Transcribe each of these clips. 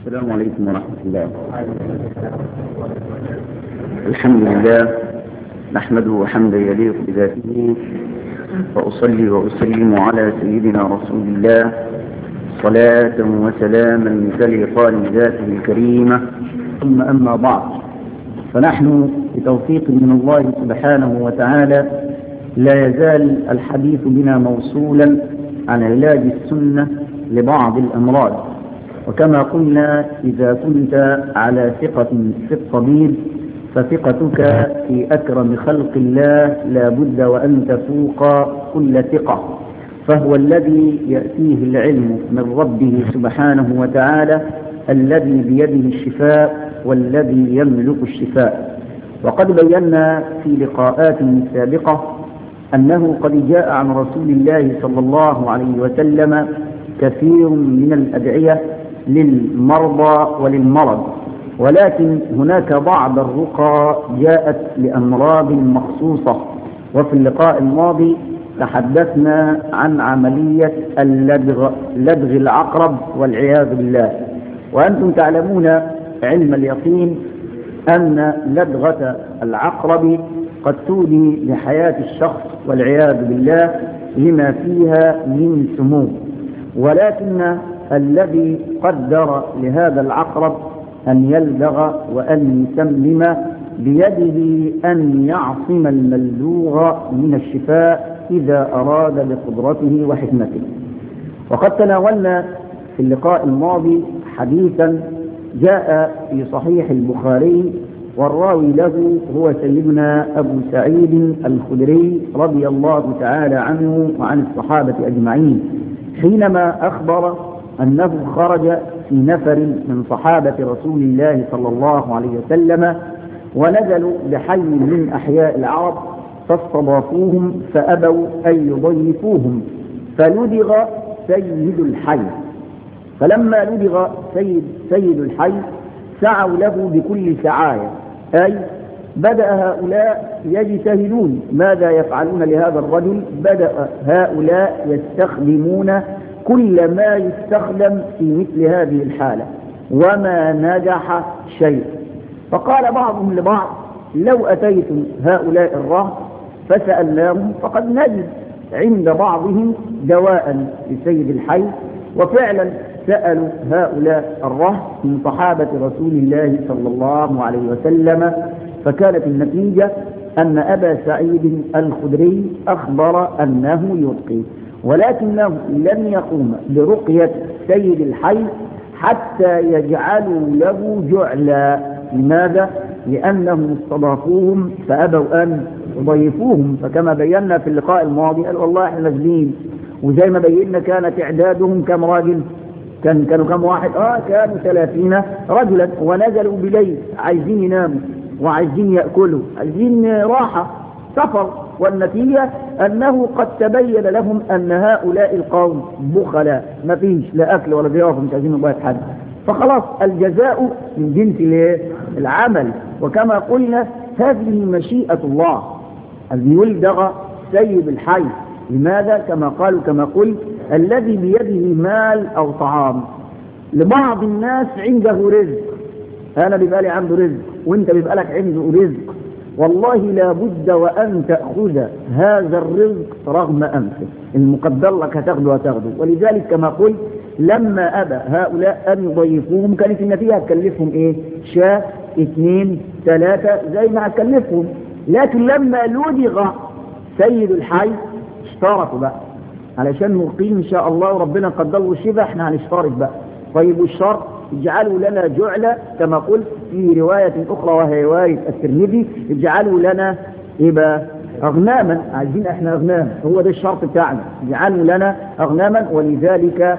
السلام عليكم ورحمة الله الحمد لله نحمده حمدا يليق بذاته وأصلي وأسلم على سيدنا رسول الله صلاة وسلاما تليقان بذاته الكريمة ثم أما بعد فنحن بتوفيق من الله سبحانه وتعالى لا يزال الحديث بنا موصولا عن علاج السنة لبعض الأمراض وكما قلنا إذا كنت على ثقة في الطبيب فثقتك في أكرم خلق الله لا بد وأن تفوق كل ثقة فهو الذي يأتيه العلم من ربه سبحانه وتعالى الذي بيده الشفاء والذي يملك الشفاء وقد بينا في لقاءات سابقة أنه قد جاء عن رسول الله صلى الله عليه وسلم كثير من الأدعية للمرضى وللمرض ولكن هناك بعض الرقى جاءت لأمراض مخصوصة وفي اللقاء الماضي تحدثنا عن عملية اللدغ لدغ العقرب والعياذ بالله وأنتم تعلمون علم اليقين أن لدغة العقرب قد تودي لحياة الشخص والعياذ بالله لما فيها من سموم ولكن الذي قدر لهذا العقرب أن يلدغ وأن يسمم بيده أن يعصم الملدوغ من الشفاء إذا أراد بقدرته وحكمته وقد تناولنا في اللقاء الماضي حديثا جاء في صحيح البخاري والراوي له هو سيدنا أبو سعيد الخدري رضي الله تعالى عنه وعن الصحابة أجمعين حينما أخبر أنه خرج في نفر من صحابة رسول الله صلى الله عليه وسلم ونزلوا بحي من أحياء العرب فاستضافوهم فأبوا أن يضيفوهم فلدغ سيد الحي فلما لدغ سيد, سيد الحي سعوا له بكل سعاية أي بدأ هؤلاء يجتهدون ماذا يفعلون لهذا الرجل بدأ هؤلاء يستخدمون كل ما يستخدم في مثل هذه الحالة وما نجح شيء فقال بعضهم لبعض لو أتيتم هؤلاء الرهط فسألناهم فقد نجد عند بعضهم دواء لسيد الحي وفعلا سألوا هؤلاء الرهط من صحابة رسول الله صلى الله عليه وسلم فكانت النتيجة أن أبا سعيد الخدري أخبر أنه يلقي ولكنه لم يقوم برقية سيد الحي حتى يجعلوا له جعلا لماذا؟ لأنهم استضافوهم فأبوا أن يضيفوهم فكما بينا في اللقاء الماضي قال والله احنا نازلين وزي ما بينا كانت إعدادهم كم راجل كان كانوا كم واحد اه كانوا ثلاثين رجلا ونزلوا بليل عايزين يناموا وعايزين يأكلوا عايزين راحة سفر والنتيجة أنه قد تبين لهم أن هؤلاء القوم بخلاء ما فيش لا أكل ولا ضيافة مش عايزين نضيف حد فخلاص الجزاء من جنس العمل وكما قلنا هذه مشيئة الله أن يلدغ سيد الحي لماذا كما قالوا كما قلت الذي بيده مال أو طعام لبعض الناس عنده رزق أنا بيبقى لي عنده رزق وانت بيبقى لك عنده رزق والله لا بد وأن تأخذ هذا الرزق رغم أنفه المقدر لك هتاخده هتاخده ولذلك كما قلت لما أبى هؤلاء أن يضيفوهم كانت النتيجة هتكلفهم إيه شاة اثنين ثلاثة زي ما هتكلفهم لكن لما لدغ سيد الحي اشترطوا بقى علشان نقيم إن شاء الله وربنا قدر له الشفاء احنا هنشترط بقى طيب والشرط اجعلوا لنا جعلة كما قلت في رواية أخرى وهي رواية الترمذي اجعلوا لنا إبا أغناما عايزين احنا أغنام هو ده الشرط بتاعنا اجعلوا لنا أغناما ولذلك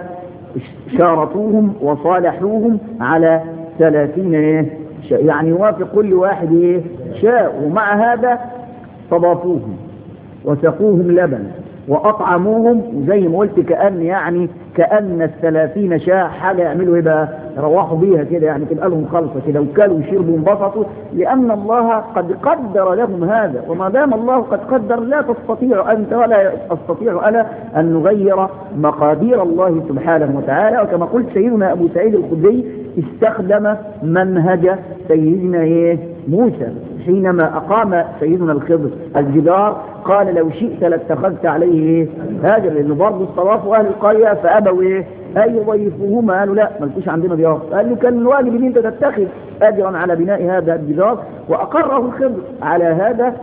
شارطوهم وصالحوهم على ثلاثين ايه يعني يوافق كل واحد ايه شاء ومع هذا استضافوهم وسقوهم لبن وأطعموهم زي ما قلت كأن يعني كأن الثلاثين شاة حاجة يعملوا ايه بقى روحوا بيها كده يعني تبقى لهم خلصة كده وكلوا وشربوا وانبسطوا لأن الله قد قدر لهم هذا وما دام الله قد قدر لا تستطيع أنت ولا أستطيع أنا أن نغير مقادير الله سبحانه وتعالى وكما قلت سيدنا أبو سعيد الخدري استخدم منهج سيدنا ايه موسى حينما أقام سيدنا الخضر الجدار قال لو شئت لاتخذت عليه ايه هاجر لأنه برضه استضافوا أهل القرية فأبوا ايه أي يضيفوهما قالوا لا مالكوش عندنا ضيافة قال له كان الواجب ان انت تتخذ أجرا على بناء هذا الجدار وأقره الخضر على هذا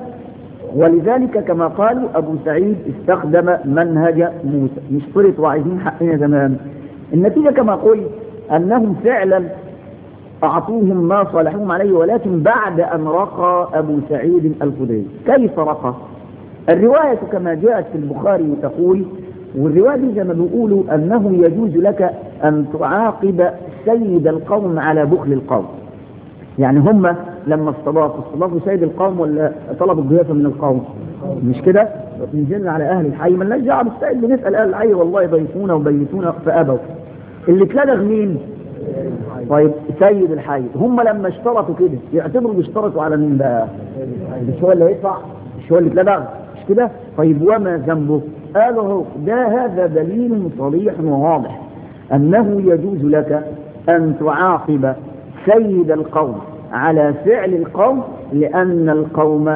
ولذلك كما قالوا أبو سعيد استخدم منهج موسى مش طرت وعايزين حقنا زمان النتيجة كما قلت أنهم فعلا أعطوهم ما صالحوهم عليه ولكن بعد أن رقى أبو سعيد الخدري كيف رقى الرواية كما جاءت في البخاري تقول والرواية دي زي ما بيقولوا أنه يجوز لك أن تعاقب سيد القوم على بخل القوم يعني هم لما استضافوا استضافوا سيد القوم ولا طلبوا الضيافة من القوم مش كده نزلنا على أهل الحي ما لناش دعوه بالسيد بنسأل أهل الحي والله ضيفونا وبيتونا فأبوا اللي اتلدغ مين طيب سيد الحي هم لما اشترطوا كده يعتبروا بيشترطوا على مين بقى مش هو اللي هيدفع مش هو اللي اتلدغ مش كده طيب وما ذنبه قالوا هو ده هذا دليل صريح وواضح أنه يجوز لك أن تعاقب سيد القوم على فعل القوم لأن القوم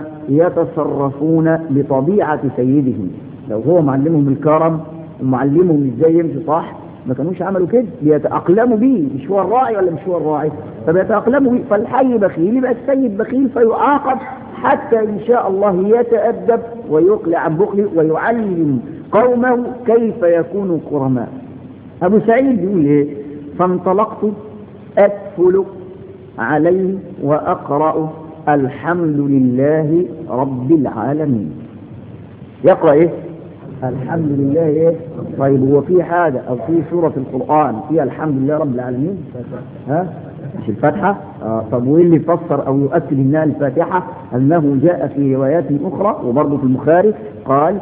يتصرفون بطبيعة سيدهم لو هو معلمهم الكرم ومعلمهم ازاي يمشي صح ما كانوش عملوا كده بيتأقلموا بيه مش هو الراعي ولا مش هو الراعي فبيتأقلموا بيه فالحي بخيل يبقى السيد بخيل فيعاقب حتى إن شاء الله يتأدب ويقلع عن بخله ويعلم قومه كيف يكونوا كرماء أبو سعيد بيقول إيه فانطلقت أدفل عليه وأقرأ الحمد لله رب العالمين يقرأ إيه الحمد لله إيه طيب هو في حاجة أو في سورة القرآن فيها الحمد لله رب العالمين ها مش الفاتحة آه طب وإيه اللي فسر أو يؤكد إنها الفاتحة أنه جاء في روايات أخرى وبرضه في البخاري قال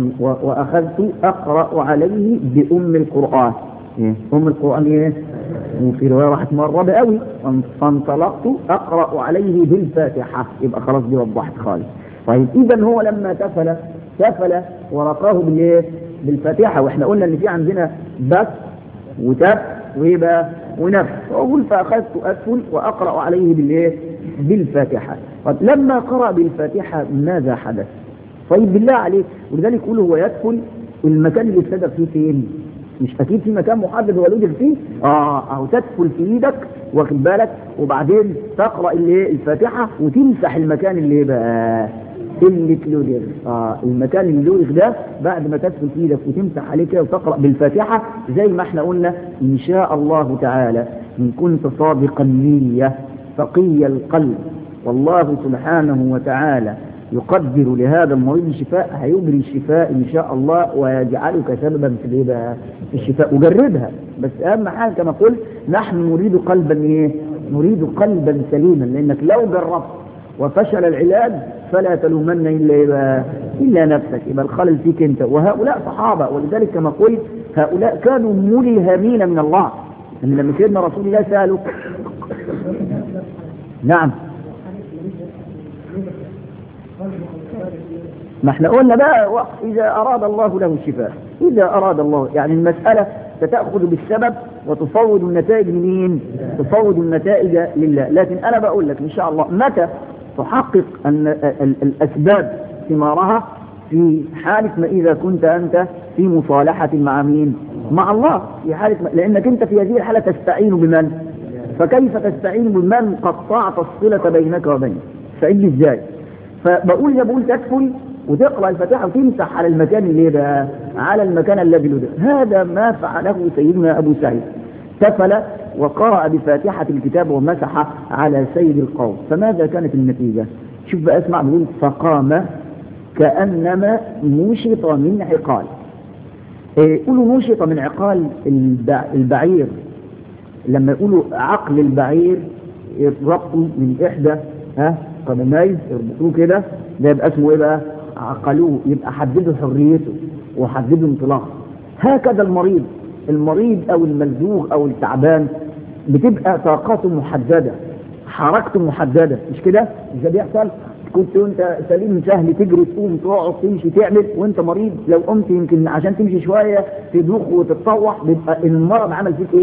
وأخذت أقرأ عليه بأم القرآن إيه؟ أم القرآن إيه وفي رواية راحت مرة قوي فانطلقت أقرأ عليه بالفاتحة يبقى خلاص دي وضحت خالص طيب إذا هو لما تفل تفل ورقاه بالإيه بالفاتحة وإحنا قلنا إن في عندنا بس وتف وإيه بقى ونفس وأقول فأخذت أدفل وأقرأ عليه بالإيه بالفاتحة طيب لما قرأ بالفاتحة ماذا حدث طيب بالله عليك ولذلك يقول هو يدخل المكان اللي ابتدى فيه فين مش اكيد في مكان محدد هو يدخل فيه اه اهو تدخل في ايدك واخد بالك وبعدين تقرا اللي الفاتحه وتمسح المكان اللي بقى اللي تلودغ اه المكان اللي لودغ ده بعد ما تدخل في ايدك وتمسح عليه كده وتقرا بالفاتحه زي ما احنا قلنا ان شاء الله تعالى ان كنت صادق النيه تقي القلب والله سبحانه وتعالى يقدر لهذا المريض الشفاء هيجري الشفاء ان شاء الله ويجعلك سببا في في الشفاء وجربها بس اهم حاجه كما قلت نحن نريد قلبا ايه نريد قلبا سليما لانك لو جربت وفشل العلاج فلا تلومن الا إيه الا نفسك يبقى الخلل فيك انت وهؤلاء صحابه ولذلك كما قلت هؤلاء كانوا ملهمين من الله ان لما سيدنا رسول الله سالوا نعم ما احنا قلنا بقى إذا أراد الله له الشفاء إذا أراد الله يعني المسألة ستأخذ بالسبب وتفوض النتائج لمين تفوض النتائج لله لكن أنا بقول لك إن شاء الله متى تحقق أن الأسباب ثمارها في حالة ما إذا كنت أنت في مصالحة مع مين مع الله في حالة ما لأنك أنت في هذه الحالة تستعين بمن فكيف تستعين بمن قطعت الصلة بينك وبينه تستعين ازاي فبقول يا بقول تدخل وتقرأ الفاتحة وتمسح على المكان اللي بقى على المكان الذي لدى هذا ما فعله سيدنا أبو سعيد تفل وقرأ بفاتحة الكتاب ومسح على سيد القوم فماذا كانت النتيجة شوف بقى اسمع بيقول فقام كأنما نشط من عقال يقولوا نشط من عقال البعير لما يقولوا عقل البعير يربطوا من إحدى ها قدميه يربطوه كده ده يبقى اسمه ايه بقى عقلوه يبقى حددوا حريته وحددوا انطلاقه هكذا المريض المريض او الملزوغ او التعبان بتبقى طاقاته محدده حركته محدده مش كده مش ده بيحصل كنت وانت سليم سهل تجري تقوم تقعد تمشي تعمل وانت مريض لو قمت يمكن عشان تمشي شويه تدوخ وتتطوح بيبقى المرض عمل فيك ايه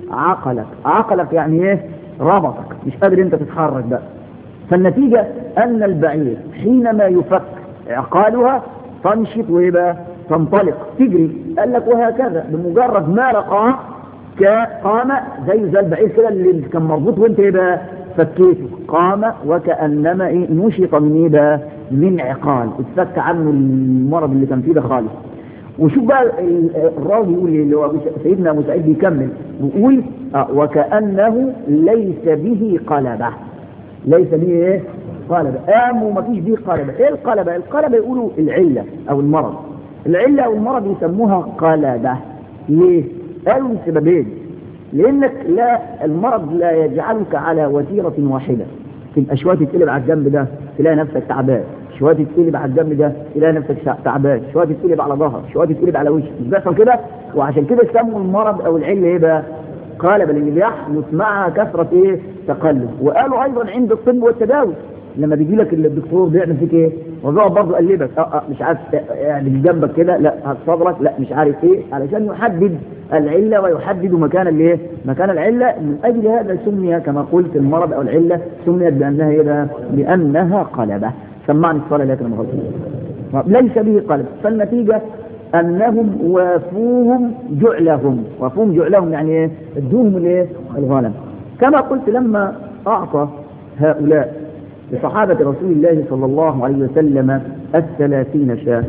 عقلك عقلك يعني ايه ربطك مش قادر انت تتحرك بقى فالنتيجة ان البعير حينما يفك عقالها تنشط وايه بقى تنطلق تجري قال لك وهكذا بمجرد ما رقاه قام زي زي البعير كده اللي كان مربوط وانت ايه بقى فكيته قام وكأنما ايه نشط من ايه بقى من عقال اتفك عنه المرض اللي كان فيه ده خالص وشوف بقى الراوي يقول اللي هو سيدنا ابو سعيد بيكمل بيقول آه وكأنه ليس به قلبه ليس به ايه قلبه قام وما فيش به قلبه ايه القلبه القلبه يقولوا العلة او المرض العلة او المرض يسموها قلبه ليه قالوا لسببين لانك لا المرض لا يجعلك على وتيرة واحدة تبقى شوية تتقلب على الجنب ده تلاقي نفسك تعبان شوية تتقلب على الجنب ده تلاقي نفسك تعبان شوية تتقلب على ظهر شوية تتقلب على وشك مش بيحصل كده وعشان كده سموا المرض او العلة ايه بقى قالب اللي بيحدث معها كثرة ايه تقلب وقالوا ايضا عند الطب والتداوي لما بيجي لك الدكتور بيعمل فيك ايه وبيقعد برضه يقلبك اه اه مش عارف يعني جنبك كده لا صدرك لا مش عارف ايه علشان يحدد العله ويحدد مكان الايه مكان العله من اجل هذا سمي كما قلت المرض او العله سميت بانها ايه بقى بانها قلبه سمعني الصلاه لكن انا غلط ليس به قلب فالنتيجه انهم وافوهم جعلهم وافوهم جعلهم يعني ايه ادوهم الايه الغنم كما قلت لما اعطى هؤلاء لصحابة رسول الله صلى الله عليه وسلم الثلاثين شاة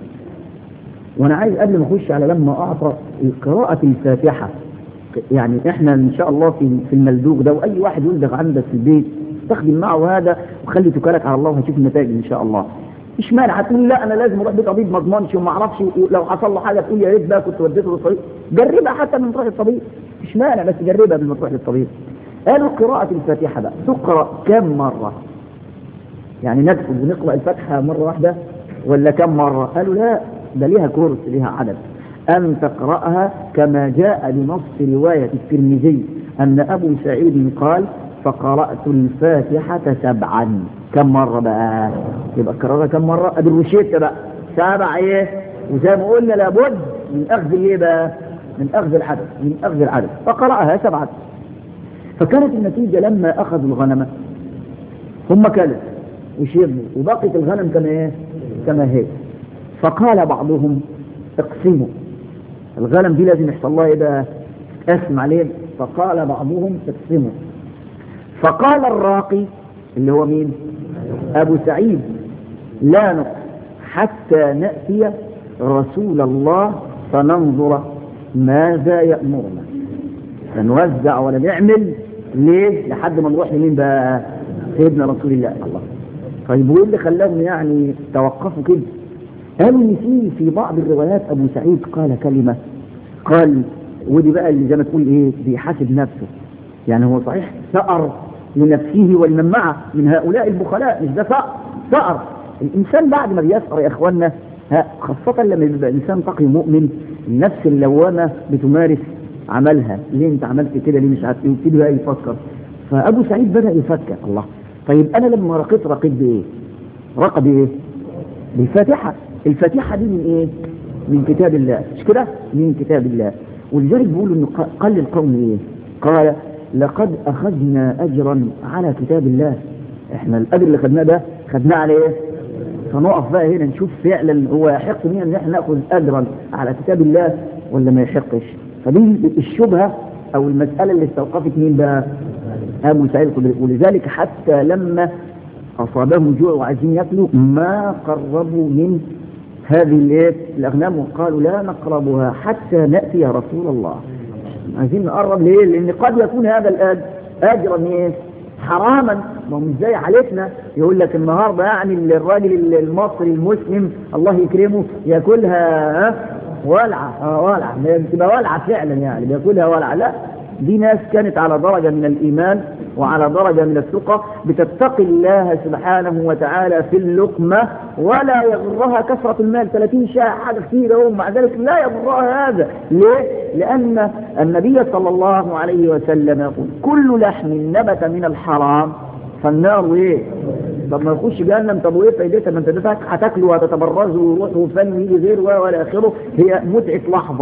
وانا عايز قبل ما اخش على لما اعطى قراءة الفاتحة يعني احنا ان شاء الله في في الملدوغ ده واي واحد يلدغ عندك في البيت استخدم معه هذا وخلي توكلك على الله وهتشوف النتائج ان شاء الله مش مانع هتقول لا انا لازم اروح بيت طبيب ما اضمنش وما اعرفش لو حصل له حاجه تقول يا ريت بقى كنت وديته للطبيب جربها حتى من تروح للطبيب مش مانع بس جربها قبل ما تروح للطبيب قالوا قراءة الفاتحة بقى تقرأ كم مرة يعني نكتب ونقرأ الفاتحة مرة واحدة ولا كم مرة قالوا لا ده ليها كورس ليها عدد أن تقرأها كما جاء بنص رواية الترمذي أن أبو سعيد قال فقرأت الفاتحة سبعا كم مرة بقى يبقى قرأها كم مرة أدي الروشيت بقى سبع إيه وزي ما قلنا لابد من أخذ الإيه بقى من أخذ العدد من أخذ العدد فقرأها سبعا فكانت النتيجة لما أخذوا الغنمة هم كلوا وشربوا وبقيت الغنم كما ايه كما هي فقال بعضهم اقسموا الغنم دي لازم يحصل لها ايه بقى اسم عليه فقال بعضهم اقسموا فقال الراقي اللي هو مين ابو سعيد لا نقص حتى نأتي رسول الله فننظر ماذا يأمرنا فنوزع ولا نعمل ليه لحد ما نروح لمين بقى سيدنا رسول الله الله طيب وايه اللي خلاهم يعني توقفوا كده قالوا ان في في بعض الروايات ابو سعيد قال كلمه قال ودي بقى اللي زي ما تقول ايه بيحاسب نفسه يعني هو صحيح ثأر لنفسه ولمن معه من هؤلاء البخلاء مش ده ثأر ثأر الانسان بعد ما بيسأر يا اخوانا خاصة لما يبقى الانسان تقي مؤمن النفس اللوامة بتمارس عملها ليه انت عملت كده ليه مش عارف ايه ويبتدي بقى يفكر فابو سعيد بدأ يفكر الله طيب انا لما رقيت رقيت بايه رقى بايه بالفاتحة الفاتحة دي من ايه من كتاب الله مش كده من كتاب الله ولذلك بيقولوا انه قال للقوم ايه قال لقد اخذنا اجرا على كتاب الله احنا الاجر اللي خدناه ده خدناه على ايه فنقف بقى هنا نشوف فعلا هو يحق لنا ان احنا ناخذ اجرا على كتاب الله ولا ما يحقش فدي الشبهه او المساله اللي استوقفت مين بقى ابو سعيد الخدري ولذلك حتى لما اصابهم جوع وعايزين ياكلوا ما قربوا من هذه الايه الاغنام وقالوا لا نقربها حتى ناتي يا رسول الله عايزين نقرب ليه لان قد يكون هذا الاجر اجرا ايه حراما ما هو مش زي حالتنا يقول لك النهارده يعني الراجل المصري المسلم الله يكرمه ياكلها ها ولعه اه ولعه بتبقى ولعه فعلا يعني بياكلها ولعه لا دي ناس كانت على درجة من الإيمان وعلى درجة من الثقة بتتقي الله سبحانه وتعالى في اللقمة ولا يغرها كثرة المال 30 شاة حاجة كثيرة ومع ذلك لا يغرها هذا ليه؟ لأن النبي صلى الله عليه وسلم يقول كل لحم نبت من الحرام فالنار ايه طب ما يخش جهنم طب وايه فايدتها ما انت هتاكله وهتتبرزه ويروح وفن ويجي غير ولا اخره هي متعه لحظه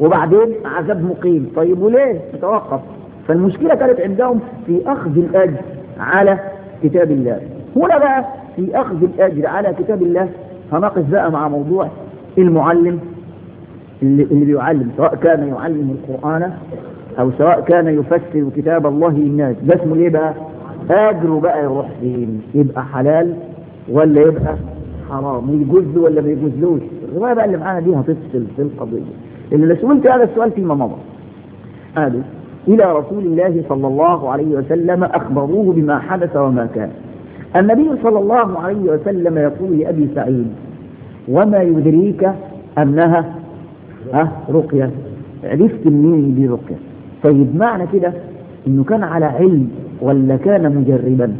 وبعدين عذاب مقيم طيب وليه تتوقف فالمشكلة كانت عندهم في أخذ الأجر على كتاب الله هنا بقى في أخذ الأجر على كتاب الله هنقف بقى مع موضوع المعلم اللي, اللي بيعلم سواء كان يعلم القرآن أو سواء كان يفسر كتاب الله للناس ده اسمه ايه بقى أجره بقى يروح فين يبقى حلال ولا يبقى حرام ويجوز له ولا ما يجوزلوش الرواية بقى اللي معانا دي هتفصل في القضية اللي لو سئلت هذا السؤال فيما مضى قالوا إلى رسول الله صلى الله عليه وسلم أخبروه بما حدث وما كان النبي صلى الله عليه وسلم يقول لأبي سعيد وما يدريك أنها ها رقية عرفت منين دي رقية طيب معنى كده انه كان على علم ولا كان مجربا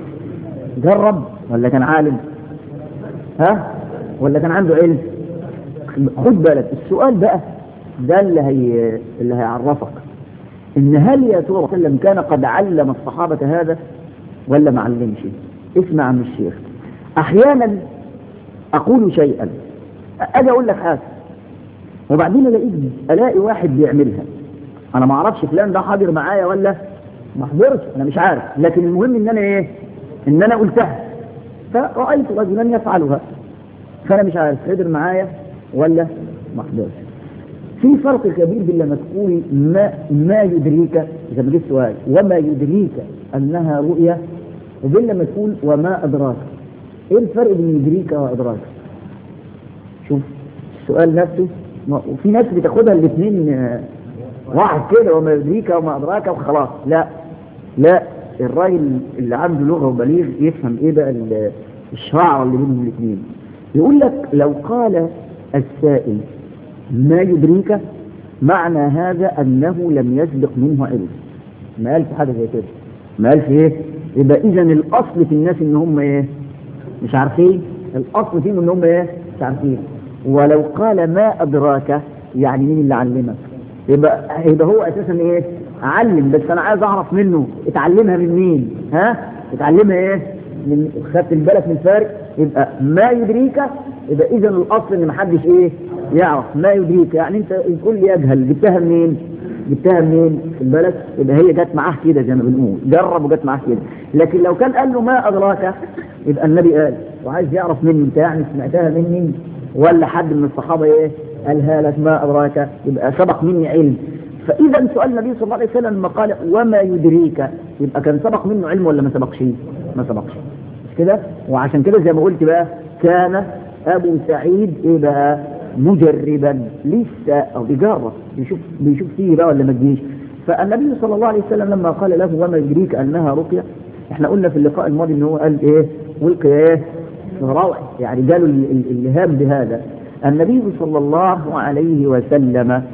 جرب ولا كان عالم ها ولا كان عنده علم خد بالك السؤال بقى ده اللي هي اللي هيعرفك ان هل يا ترى وسلم كان قد علم الصحابة هذا ولا ما علمش اسمع من الشيخ احيانا اقول شيئا اجي اقول لك حاجه وبعدين الاقي الاقي واحد بيعملها انا ما اعرفش فلان ده حاضر معايا ولا ما حضرش انا مش عارف لكن المهم ان انا ايه ان انا قلتها فرايت رجلا يفعلها فانا مش عارف حضر معايا ولا ما حضرش في فرق كبير بين لما تقول ما ما يدريك اذا ما جبت سؤال وما يدريك انها رؤيا وبين لما تقول وما ادراك ايه الفرق بين يدريك وادراك شوف السؤال نفسه وفي ناس بتاخدها الاثنين واحد كده وما يدريك وما ادراك وخلاص لا لا الراجل اللي عنده لغه وبليغ يفهم ايه بقى الشعر اللي بينهم الاثنين يقول لك لو قال السائل ما يدريك معنى هذا انه لم يسبق منه علم ما قالش حاجه زي كده ما قالش ايه يبقى اذا الاصل في الناس ان هم ايه مش عارفين الاصل فيهم ان هم ايه مش عارفين ولو قال ما ادراك يعني مين اللي علمك يبقى يبقى هو اساسا ايه علم بس انا عايز اعرف منه اتعلمها من مين ها اتعلمها ايه من خدت بالك من الفرق يبقى ما يدريك يبقى اذا الاصل ان محدش ايه يعرف ما يدريك يعني انت الكل يجهل جبتها منين جبتها منين خد بالك يبقى هي جت معاه كده زي ما بنقول جرب وجت معاه كده لكن لو كان قال له ما ادراك يبقى النبي قال وعايز يعرف مني انت يعني سمعتها مني ولا حد من الصحابه ايه قالها لك ما ادراك يبقى سبق مني علم فاذا سؤال النبي صلى الله عليه وسلم لما قال وما يدريك يبقى كان سبق منه علم ولا ما سبقش ما سبقش مش كده وعشان كده زي ما قلت بقى كان ابو سعيد ايه بقى مجربا لسه او بيجرب بيشوف بيشوف فيه بقى ولا ما تجيش فالنبي صلى الله عليه وسلم لما قال له وما يدريك انها رقيه احنا قلنا في اللقاء الماضي ان هو قال ايه ولقي ايه روع يعني قالوا الالهام بهذا النبي صلى الله عليه وسلم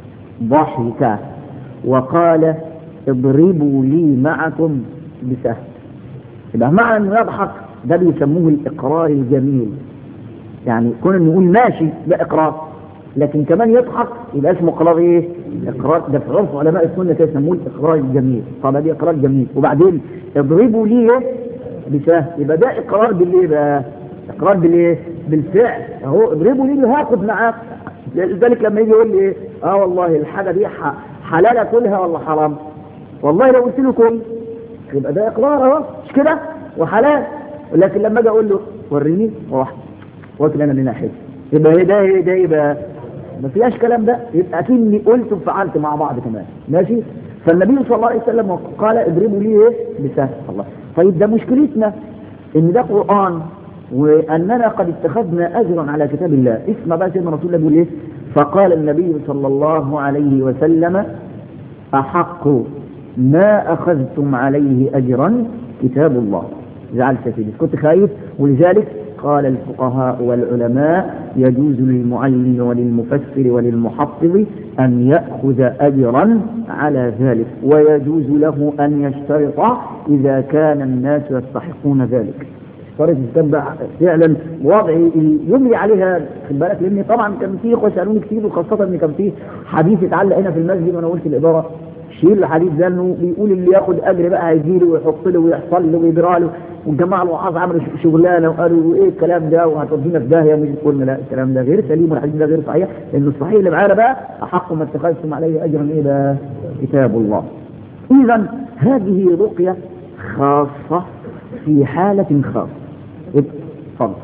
ضحك وقال اضربوا لي معكم بسهم يبقى معنى انه يضحك ده بيسموه الاقرار الجميل يعني كون انه يقول ماشي ده اقرار لكن كمان يضحك يبقى اسمه اقرار ايه اقرار ده في عرف علماء السنه كده يسموه الاقرار الجميل طب دي اقرار جميل وبعدين اضربوا لي ايه بسهم يبقى ده اقرار بالايه بقى اقرار بالايه بالفعل اهو اضربوا لي هاخد معاك لذلك لما يجي يقول لي ايه اه والله الحاجه دي حلال اكلها ولا حرام والله لو قلت له كل يبقى ده اقرار اهو مش كده وحلال لكن لما اجي اقول له وريني واحد واكل انا من ناحيه يبقى ايه ده ايه ده يبقى ما فيهاش كلام ده يبقى اكني قلت وفعلت مع بعض كمان ماشي فالنبي صلى الله عليه وسلم قال اضربوا لي ايه بسهم الله طيب ده مشكلتنا ان ده قران واننا قد اتخذنا اجرا على كتاب الله اسمع بقى سيدنا رسول الله بيقول ايه فقال النبي صلى الله عليه وسلم احق ما اخذتم عليه اجرا كتاب الله زعلت سيدي كنت خايف ولذلك قال الفقهاء والعلماء يجوز للمعلم وللمفسر وللمحفظ أن يأخذ أجرا على ذلك ويجوز له أن يشترط إذا كان الناس يستحقون ذلك اشترط كان بقى فعلا وضع يملي عليها خد بالك لان طبعا كان في اخوه سالوني كتير وخاصه ان كان في حديث اتعلق هنا في المسجد وانا قلت الاداره شيل الحديث ده انه بيقول اللي ياخد اجر بقى هيجي له ويحط له ويحصل له ويجرى له والجماعه الوعاظ عملوا شغلانه وقالوا ايه الكلام ده وهتودينا في داهيه مش قلنا لا الكلام ده غير سليم والحديث ده غير صحيح لان الصحيح اللي معانا بقى احق ما اتخذتم عليه اجرا ايه ده كتاب الله اذا هذه رقيه خاصه في حاله خاصه اتفضل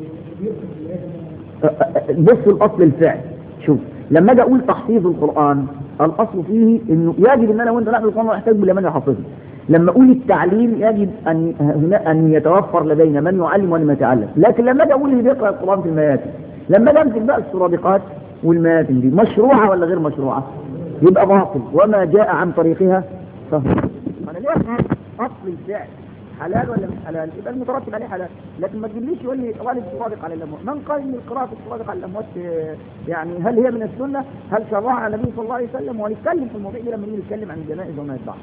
بص الاصل الفعل شوف لما اجي اقول تحفيظ القران الاصل فيه انه يجب ان انا وانت نحفظ القران ونحتاج لمن يحفظه لما اقول التعليم يجب ان هنا ان يتوفر لدينا من يعلم ومن يتعلم لكن لما اجي اقول اللي بيقرا القران في المياتم لما اجي امسك بقى السرادقات والمياتم دي مشروعه ولا غير مشروعه يبقى باطل وما جاء عن طريقها فهو انا ليه اصل الفعل حلال ولا مش حلال يبقى المترتب عليه حلال لكن ما تجيبليش يقول لي والد الصادق على الاموات من قال ان القراءه الصادق على الاموات يعني هل هي من السنه هل شرعها النبي صلى الله عليه وسلم ونتكلم في الموضوع ده لما نيجي نتكلم عن الجنائز وما يتبعها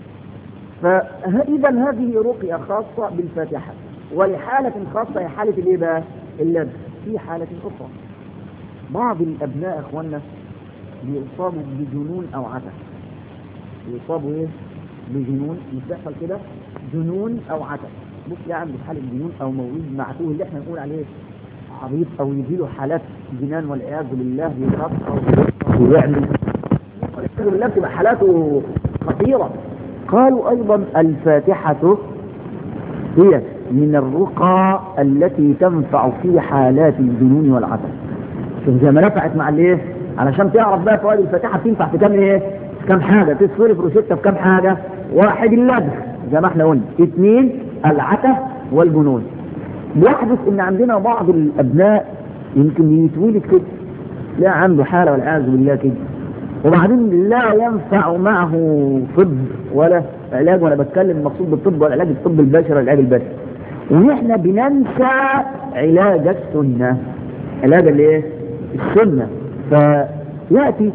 فاذا هذه رقيه خاصه بالفاتحه ولحاله خاصه هي حاله الايه بقى اللبس في حاله اخرى بعض الابناء اخواننا بيصابوا بجنون او عته بيصابوا ايه بجنون مش بيحصل كده جنون او عته بص يا عم حاله جنون او مولود معتوه اللي احنا نقول عليه عبيط او يجي له حالات جنان والعياذ بالله يخاف او ويعمل والعياذ بالله بتبقى حالاته خطيره قالوا ايضا الفاتحه هي من الرقى التي تنفع في حالات الجنون والعته شوف زي ما نفعت مع الايه علشان تعرف بقى فوائد الفاتحه بتنفع في كام ايه في كام حاجه تصرف روشته في كام حاجه واحد اللبس زي ما احنا قلنا اثنين العته والجنون بيحدث ان عندنا بعض الابناء يمكن يتولد كده لا عنده حاله والعياذ بالله كده وبعدين لا ينفع معه طب ولا علاج وانا بتكلم المقصود بالطب ولا علاج الطب البشري والعلاج البشري ونحن بننسى علاج السنه علاج الايه؟ السنه فياتي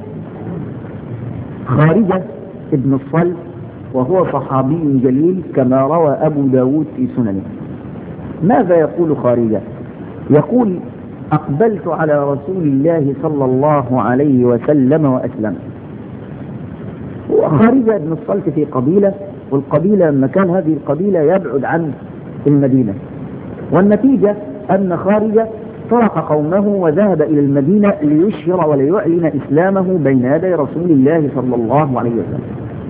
خارجه ابن الصلب وهو صحابي جليل كما روى أبو داود في سننه ماذا يقول خارجة يقول أقبلت على رسول الله صلى الله عليه وسلم وأسلم وخارجة بن الصلت في قبيلة والقبيلة مكان هذه القبيلة يبعد عن المدينة والنتيجة أن خارجة ترك قومه وذهب إلى المدينة ليشهر وليعلن إسلامه بين يدي رسول الله صلى الله عليه وسلم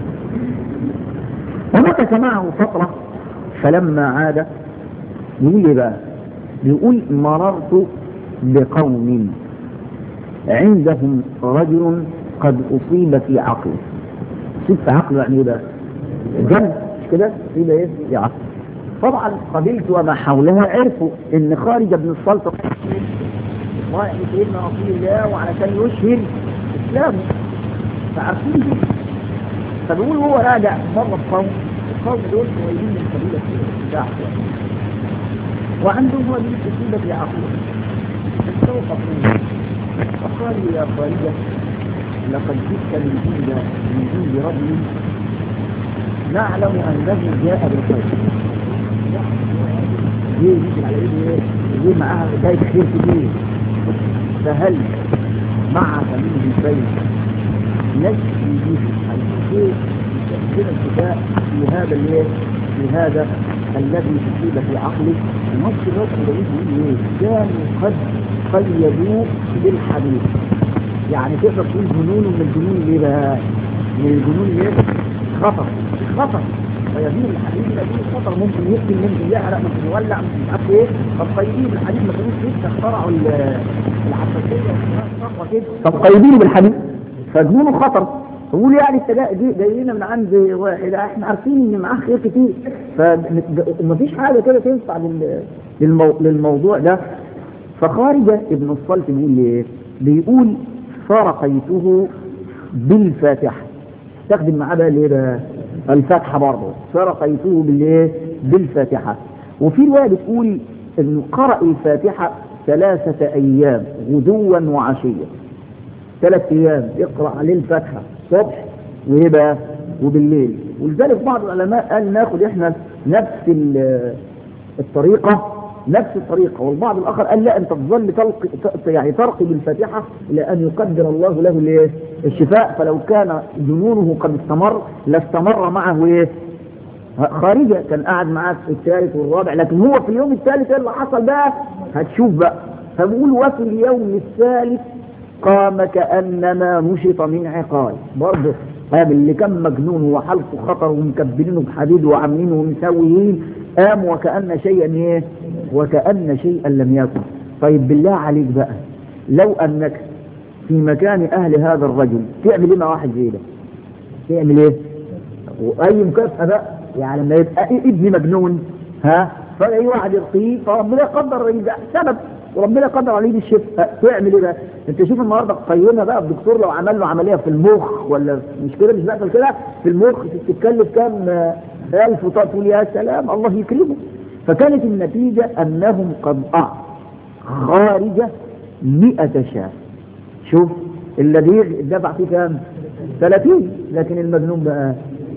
ومكث معه فترة فلما عاد يقول لي بقى بيقول مررت بقوم عندهم رجل قد أصيب في عقله أصيب في عقله يعني ايه بقى؟ جن مش كده؟ أصيب ايه؟ في عقله طبعا قبيلته وما حولها عرفوا ان خارج ابن السلطة رايح لسيدنا رسول الله وعلشان يشهر اسلامه فعارفين دي فبيقول هو راجع مرة بقوم القوم دول قريبين من قبيلة الشعب وعندهم هذه الأصيبة في عقله فاستوقفوا فقالوا يا خارجة لقد جئت من عند من عند رجل نعلم أنه جاء بالخير ليه يجي على ايه ليه معاها بداية خير كتير فهل معك منه شيء نجي به الخير من الشفاء في هذا الليل في هذا الذي تصيب في عقله ونص الوقت يقول كانوا قد قيدوه بالحديث يعني تقدر تقول جنون من الجنون اللي بقى من الجنون اللي خطر خطر فيزيد الحديد يزيد خطر ممكن يقتل ممكن يحرق ممكن يولع ممكن مش عارف ايه طب قيدين بالحديد ما كانوش لسه اخترعوا العساسيه كده طب قيدين بالحديد فجنونه خطر يقول يعني التجا دي جاي لنا من عند واحد احنا عارفين ان معاه خير كتير فمفيش حاجه كده تنفع لل... للمو... للموضوع ده فخارجه ابن الصلت بيقول ايه؟ بيقول فرقيته بالفاتحه استخدم معاه بقى الايه بقى؟ الفاتحه برضه فرقيته بالايه؟ بالفاتحه وفي روايه بتقول انه قرأ الفاتحه ثلاثه ايام غدوا وعشيا ثلاث ايام يقرأ عليه الفاتحه الصبح وايه بقى وبالليل ولذلك بعض العلماء قال ناخد احنا نفس الطريقة نفس الطريقة والبعض الآخر قال لا أنت تظل تلقي يعني ترقي بالفاتحة إلى أن يقدر الله له الايه الشفاء فلو كان جنونه قد استمر لاستمر معه ايه خارجة كان قاعد معاك في الثالث والرابع لكن هو في اليوم الثالث اللي حصل بقى هتشوف بقى فبقول وفي اليوم الثالث قام كأنما نشط من عقال برضه قام اللي كان مجنون وحلقه خطر ومكبلينه بحديد وعاملينه ومسويين قام وكأن شيئا ايه وكأن شيئا لم يكن طيب بالله عليك بقى لو انك في مكان اهل هذا الرجل تعمل ايه مع واحد زي ده تعمل ايه واي مكافأة بقى يعني لما يبقى ابني مجنون ها فاي واحد يرقيه فربنا يقدر ده سبب وربنا يقدر عليه الشفاء تعمل ايه بقى انت شوف النهارده قيمها بقى الدكتور لو عمل له عمليه في المخ ولا مش كده مش بقى كده في المخ تتكلف كام الف تقول يا سلام الله يكرمه فكانت النتيجه انهم قد اعطوا خارجه 100 شاة شوف الذي دفع فيه كام 30 لكن المجنون بقى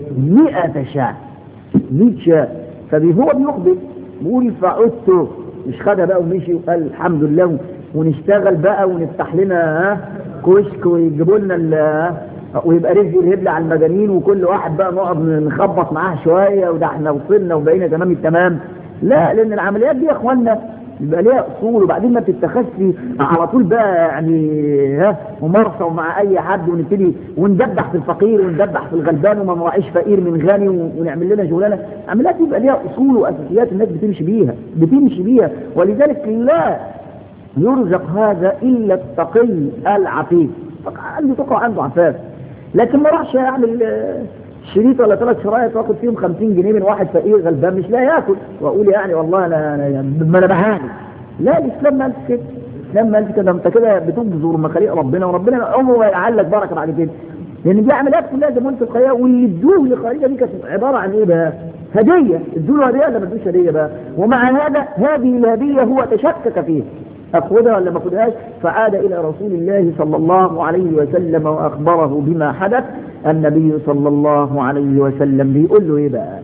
100 شاة 100 شاة فهو بيخبر بيقول فعدت مش خدها بقى ومشي وقال الحمد لله ونشتغل بقى ونفتح لنا كشك ويجيبوا لنا ويبقى رزق الهبل على المجانين وكل واحد بقى نقعد نخبط معاه شويه وده احنا وصلنا وبقينا تمام التمام لا لان العمليات دي يا اخوانا يبقى ليها اصول وبعدين ما بتتخذش على طول بقى يعني ها ممارسه ومع اي حد ونبتدي وندبح في الفقير وندبح في الغلبان وما نراعيش فقير من غني ونعمل لنا شغلانه عمليات يبقى ليها اصول واساسيات الناس بتمشي بيها بتمشي بيها ولذلك لا يرزق هذا الا التقي العفيف عنده تقع عنده عفاف لكن ما راحش يعمل شريط ولا ثلاث شرايط واخد فيهم 50 جنيه من واحد فقير غلبان مش لا ياكل واقول يعني والله انا انا ما انا بهاني لا الاسلام ما قالش كده الاسلام ما قالش كده انت كده بتبذر مخاليق ربنا وربنا عمره ما يجعل لك بركه بعد كده لان دي عمليات كلها زي ما انت الخيال واللي ادوه لخارجه دي كانت عباره عن ايه بقى؟ هديه ادوا له هديه ولا ما ادوش هديه بقى؟ ومع هذا هذه الهديه هو تشكك فيها أخذها ولا ما أخذهاش فعاد إلى رسول الله صلى الله عليه وسلم وأخبره بما حدث النبي صلى الله عليه وسلم بيقول له إيه بقى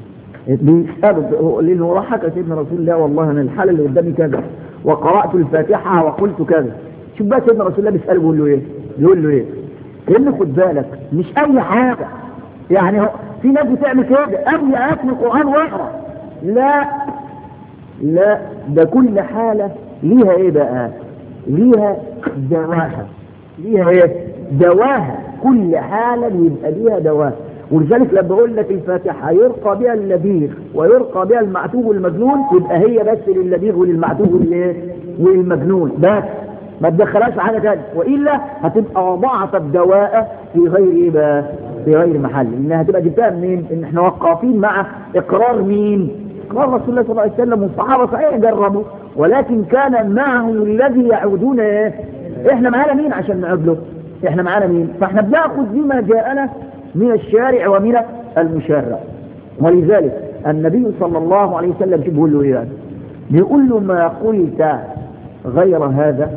بيسأله لأنه راح حكى سيدنا رسول الله والله أنا الحالة اللي قدامي كذا وقرأت الفاتحة وقلت كذا شوف بقى سيدنا رسول الله بيسأله بيقول له إيه بيقول له إيه لأن خد بالك مش أي حاجة يعني في ناس بتعمل كده أبني آيات من القرآن واقرأ لا لا ده كل حالة ليها ايه بقى ليها دواها ليها ايه دواها كل حالة يبقى ليها دواها ولذلك لما بقول لك الفاتحة يرقى بها اللبيغ ويرقى بها المعتوه والمجنون يبقى هي بس للبيغ وللمعتوه والايه والمجنون بس ما تدخلهاش في حاجه ثانيه والا هتبقى وضعت الدواء في غير ايه بقى في غير محل انها هتبقى جبتها منين ان احنا وقافين مع اقرار مين اقرار رسول الله صلى الله عليه وسلم والصحابه صحيح جربوا ولكن كان معهم الذي يعودون ايه احنا معانا مين عشان نعود له احنا معانا مين فاحنا بناخذ بما جاءنا من الشارع ومن المشرع ولذلك النبي صلى الله عليه وسلم شو بيقول له ايه يعني بيقول له ما قلت غير هذا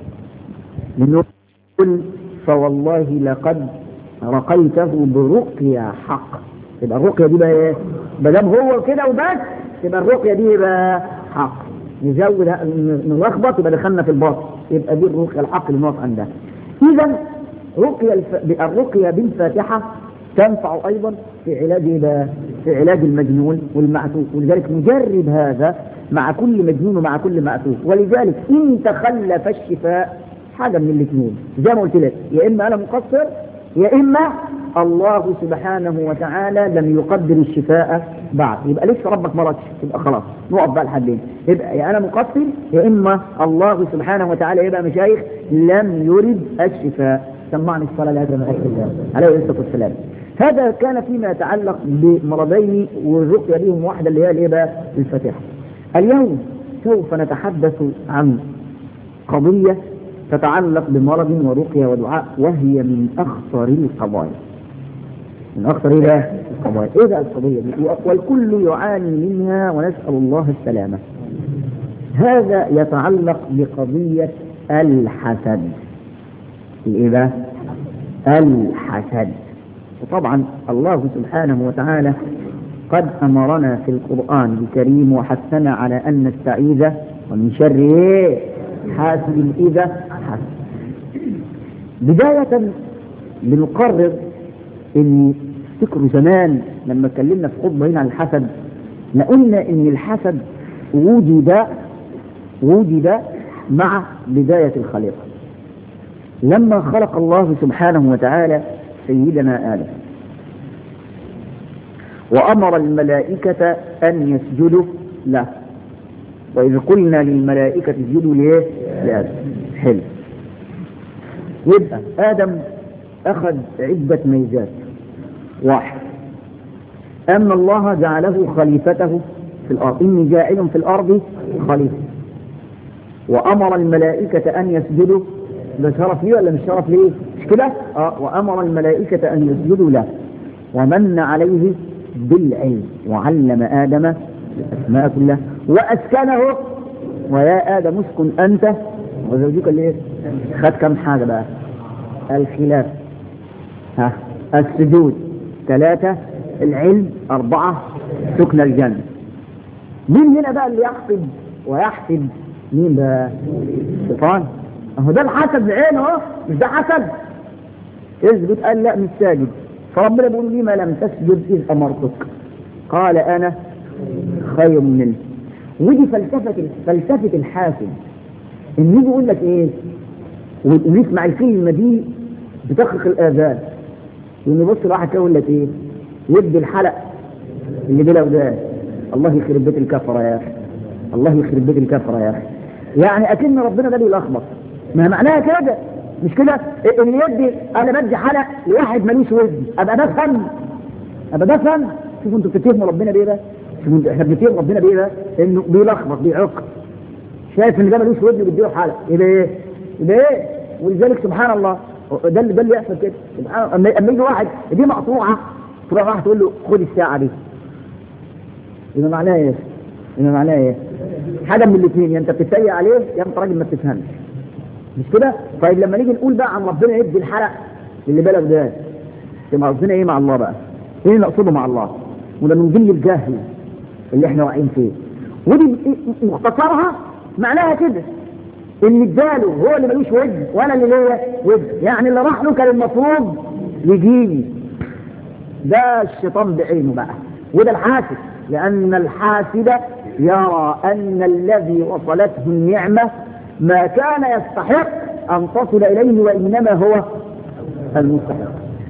لانه يقول فوالله لقد رقيته برقية حق يبقى الرقية دي بقى ايه ما دام هو كده وبس يبقى الرقية دي بقى حق نزود نلخبط يبقى دخلنا في الباطل يبقى دي الرقية الحق اللي نقف عندها اذا رقية الف... الرقية بالفاتحة تنفع ايضا في علاج إيه في علاج المجنون والمعتوه ولذلك نجرب هذا مع كل مجنون ومع كل معتوه ولذلك ان تخلف الشفاء حاجه من الاثنين زي ما قلت لك يا اما انا مقصر يا اما الله سبحانه وتعالى لم يقدر الشفاء بعد يبقى لسه ربك ما ردش يبقى خلاص نقف بقى لحدين يبقى يا انا مقصر يا اما الله سبحانه وتعالى يبقى مشايخ لم يرد الشفاء سمعني الصلاه لهذا من الله عليه الصلاه والسلام هذا كان فيما يتعلق بمرضين والرقيه لهم واحده اللي هي الايه بقى الفاتحه اليوم سوف نتحدث عن قضيه تتعلق بمرض ورقية ودعاء وهي من أخطر القضايا من أخطر إيه القضايا إيه بقى القضية دي والكل يعاني منها ونسأل الله السلامة هذا يتعلق بقضية الحسد إيه بقى الحسد وطبعا الله سبحانه وتعالى قد أمرنا في القرآن الكريم وحثنا على أن نستعيذ ومن شر إيه حاسد إذا حسد بداية بنقرر ان افتكروا زمان لما اتكلمنا في خطبة هنا عن الحسد قلنا ان الحسد وجد وجد مع بداية الخليقة لما خلق الله سبحانه وتعالى سيدنا آدم وأمر الملائكة أن يسجدوا له وإذ قلنا للملائكة اسجدوا ليه؟ لآدم حلو يبقى آدم أخذ عدة ميزات واحد أن الله جعله خليفته في الأرض إني جاعل في الأرض خليفة وأمر الملائكة أن يسجدوا ده شرف ليه ولا مش شرف ليه؟ مش كده؟ آه وأمر الملائكة أن يسجدوا له ومن عليه بالعلم وعلم آدم الأسماء كلها وأسكنه ويا آدم اسكن أنت وزوجك اللي إيه؟ خد كم حاجة بقى الخلاف ها السجود ثلاثة العلم أربعة سكن الجنة مين هنا بقى اللي يحسد ويحسد مين بقى الشيطان اهو ده الحسد بعينه اهو مش ده حسد اسجد قال لا مش ساجد فربنا بيقول لي ما لم تسجد إذ أمرتك قال أنا خير منه ودي فلسفة فلسفة الحاسد إن يجي يقول لك إيه ونسمع الكلمة دي بتخرق الآذان وإن بص الواحد كده يقول لك إيه يدي الحلق اللي بلا ودان الله يخرب بيت الكفرة يا أخي الله يخرب بيت الكفرة يا أخي يعني أكن ربنا ده بيلخبط ما معناها كده مش كده اللي يدي انا بدي حلق لواحد ماليش ودي ابقى بفهم ابقى بفهم شوفوا انتوا بتتهموا ربنا بايه ده شوفوا انتوا احنا بنتهم ربنا بايه ده انه بيلخبط بيعق شايف ان ده مالوش ودي بيديله حلق يبقى ايه يبقى ايه ولذلك سبحان الله ده اللي ده اللي يحصل كده سبحان الله اما يجي واحد دي مقطوعه تروح واحد تقول له خد الساعه دي يبقى معناها ايه يبقى معناها ايه حاجه من الاثنين يا انت بتتريق عليه يا انت راجل ما بتفهمش مش كده طيب لما نيجي نقول بقى عن ربنا يدي الحلق اللي بلغ ده يبقى قصدنا ايه مع الله بقى ايه اللي نقصده مع الله وده من ضمن الجهل اللي احنا واقعين فيه ودي مختصرها معناها كده ان اداله هو اللي ملوش ود وانا اللي ليا ود يعني اللي راح له كان المفروض يجيني ده الشيطان بعينه بقى وده الحاسد لان الحاسد يرى ان الذي وصلته النعمه ما كان يستحق أن تصل إليه وإنما هو المستحق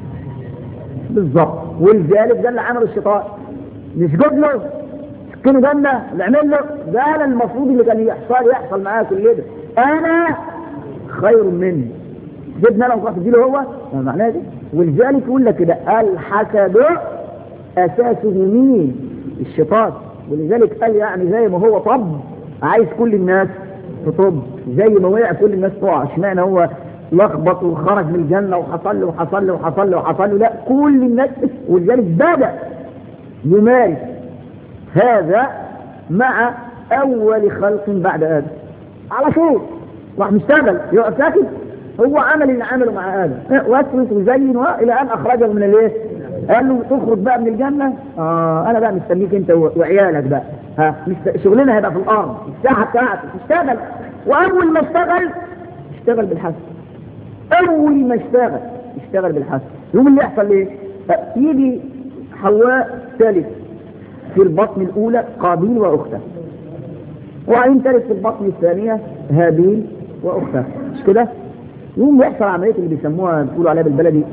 بالضبط ولذلك ده اللي عمل الشيطان نسجد له سكنه جنة نعمل له ده أنا المفروض اللي كان يحصل يحصل معايا كل ده أنا خير مني جبنا انا وتروح تديله هو معناها دي ولذلك يقول لك كده الحسد اساسه مين الشيطان ولذلك قال يعني زي ما هو طب عايز كل الناس تطب زي ما وقع كل الناس تقع اشمعنى هو لخبط وخرج من الجنة وحصل له وحصل له وحصل له وحصل له لا كل الناس ولذلك بدأ يمارس هذا مع أول خلق بعد آدم على طول راح مشتغل يقف ساكت هو عمل اللي عمله مع آدم واسوس وزين إلى أن أخرجه من الايه؟ قال له تخرج بقى من الجنة آه أنا بقى مستنيك أنت وعيالك بقى ها شغلنا هيبقى في الأرض الساعة بتاعتك اشتغل وأول ما اشتغل اشتغل بالحسن أول ما اشتغل اشتغل بالحسن يوم اللي يحصل ايه؟ يجي حواء ثالث في البطن الأولى قابيل وأخته وبعدين ثالث في البطن الثانية هابيل وأخته مش كده؟ يوم يحصل عملية اللي بيسموها بيقولوا عليها بالبلدي